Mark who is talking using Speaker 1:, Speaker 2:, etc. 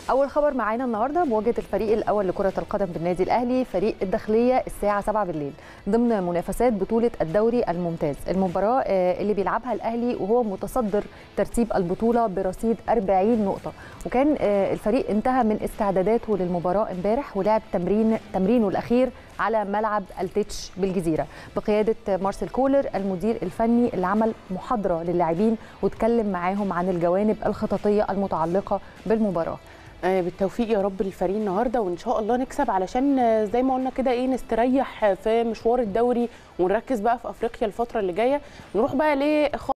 Speaker 1: اول خبر معانا النهارده مواجهه الفريق الاول لكره القدم بالنادي الاهلي فريق الداخليه الساعه 7 بالليل ضمن منافسات بطوله الدوري الممتاز المباراه اللي بيلعبها الاهلي وهو متصدر ترتيب البطوله برصيد 40 نقطه وكان الفريق انتهى من استعداداته للمباراه امبارح ولعب تمرين تمرينه الاخير على ملعب التتش بالجزيره بقياده مارسيل كولر المدير الفني اللي عمل محاضره للاعبين واتكلم معاهم عن الجوانب الخططيه المتعلقه بالمباراه
Speaker 2: بالتوفيق يا رب للفريق النهارده وان شاء الله نكسب علشان زي ما قلنا كده ايه نستريح في مشوار الدوري ونركز بقى في افريقيا الفتره اللي جايه نروح بقى